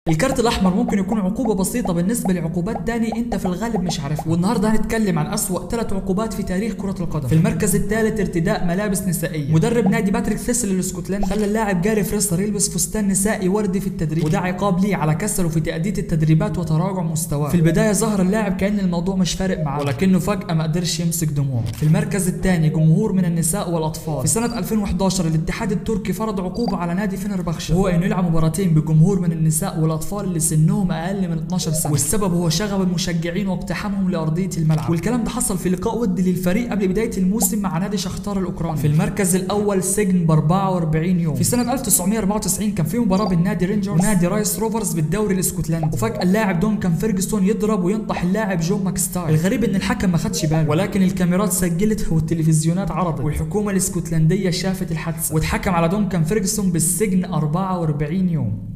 الكارت الاحمر ممكن يكون عقوبه بسيطه بالنسبه لعقوبات داني انت في الغالب مش عارفها والنهارده هنتكلم عن اسوا ثلاث عقوبات في تاريخ كره القدم في المركز الثالث ارتداء ملابس نسائيه مدرب نادي باتريك ثيسل الاسكتلندي خلى اللاعب جاري فريستر يلبس فستان نسائي وردي في التدريب وده عقاب ليه على كسله في تاديه التدريبات وتراجع مستواه في البدايه ظهر اللاعب كان الموضوع مش فارق معاه ولكنه فجاه ما قدرش يمسك دموعه في المركز الثاني جمهور من النساء والاطفال في سنه 2011 الاتحاد التركي فرض عقوبه على نادي فينربخشة وهو انه يلعب مباراتين بجمهور من النساء والاطفال اللي سنهم اقل من 12 سنه والسبب هو شغب المشجعين واقتحامهم لارضيه الملعب والكلام ده حصل في لقاء ودي للفريق قبل بدايه الموسم مع نادي شختار الاوكراني في المركز الاول سجن ب 44 يوم في سنه 1994 كان في مباراه بين نادي رينجرز ونادي رايس روفرز بالدوري الاسكتلندي وفجاه اللاعب دونكان فيرجسون يضرب وينطح اللاعب جون ماكستاي الغريب ان الحكم ما خدش باله ولكن الكاميرات سجلت والتلفزيونات عرضت والحكومه الاسكتلنديه شافت الحادثه واتحكم على دونكان فيرجسون بالسجن 44 يوم